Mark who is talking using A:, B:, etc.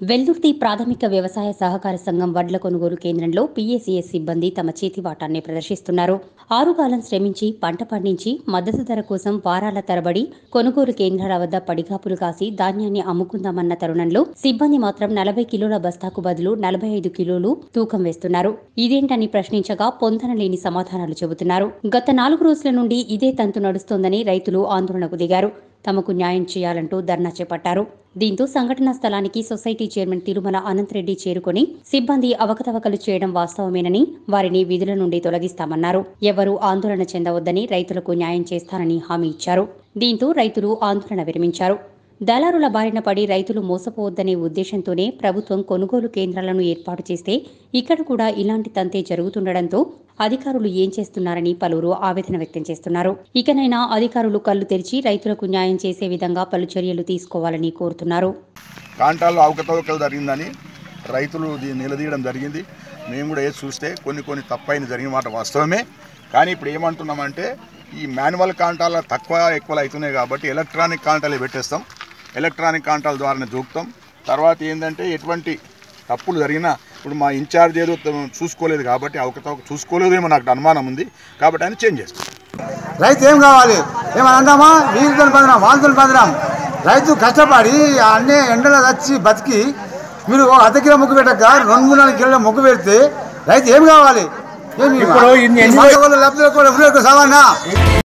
A: వెల్దుర్తి ప్రాథమిక వ్యవసాయ సహకార సంఘం వడ్ల కొనుగోలు కేంద్రంలో పీఏసీఎస్ సిబ్బంది తమ చేతివాటాన్ని ప్రదర్శిస్తున్నారు ఆరుగాలం శ్రమించి పంట పండించి మద్దతు ధర కోసం వారాల తరబడి కొనుగోలు కేంద్రాల వద్ద పడిగాపులు కాసి ధాన్యాన్ని అమ్ముకుందామన్న తరుణంలో సిబ్బంది మాత్రం నలభై కిలోల బస్తాకు బదులు నలభై ఐదు కిలోలు తూకం వేస్తున్నారు ఇదేంటని ప్రశ్నించగా పొందనలేని సమాధానాలు చెబుతున్నారు గత నాలుగు రోజుల నుండి ఇదే తంతు నడుస్తోందని రైతులు ఆందోళనకు దిగారు తమకు న్యాయం చేయాలంటూ ధర్నా చేపట్టారు దీంతో సంఘటనా స్థలానికి సొసైటీ చైర్మన్ తిరుమల అనంతరెడ్డి చేరుకొని సిబ్బంది అవకతవకలు చేయడం వాస్తవమేనని వారిని విధుల నుండి తొలగిస్తామన్నారు ఎవరూ ఆందోళన చెందవద్దని రైతులకు న్యాయం చేస్తానని హామీ ఇచ్చారు దీంతో రైతులు ఆందోళన విరమించారు దళారుల బారిన పడి రైతులు మోసపోవద్దనే ఉద్దేశంతోనే ప్రభుత్వం కొనుగోలు కేంద్రాలను ఏర్పాటు చేస్తే ఇక్కడ కూడా ఇలాంటి తంతే జరుగుతుండటంతో అధికారులు ఏం చేస్తున్నారని పలువురు ఆవేదన వ్యక్తం చేస్తున్నారు ఇకనైనా అధికారులు కళ్లు తెరిచి రైతులకు న్యాయం చేసే విధంగా పలు చర్యలు తీసుకోవాలని కోరుతున్నారు
B: కాంటాల్లో అవకతవకలు జరిగిందని రైతులు దీన్ని నిలదీయడం జరిగింది మేము కూడా ఏది చూస్తే కొన్ని కొన్ని తప్పైన జరిగిన మాట వాస్తవమే కానీ ఇప్పుడు ఏమంటున్నామంటే ఈ మాన్యువల్ కాంటాల తక్కువ ఎక్కువ అవుతున్నాయి కాబట్టి ఎలక్ట్రానిక్ కాంటాలే పెట్టేస్తాం ఎలక్ట్రానిక్ కాంటాల ద్వారానే చూపుతాం తర్వాత ఏంటంటే ఎటువంటి తప్పులు జరిగినా ఇప్పుడు మా ఇన్ఛార్జ్ ఏదో త- చూసుకోలేదు కాబట్టి అవకతవక చూసుకోలేదేమో నాకు అనుమానం ఉంది కాబట్టి ఆయన చేంజ్ చేస్తాం
C: రైతు ఏం కావాలి ఏమని అందామా నీళ్ళతో పదినాం వాళ్ళతో పదినాం రైతు కష్టపడి అన్నీ ఎండలో వచ్చి బతికి మీరు ఒక అర్ధ కిలో ముగ్గు పెట్టక రెండు మూడు నాలుగు కిలో ముగ్గు పెడితే రైతు ఏం కావాలి ఏమి
D: ఇప్పుడు ఇన్ని ఎన్ని-
C: లేకపోతే ఎవరు సావన్నా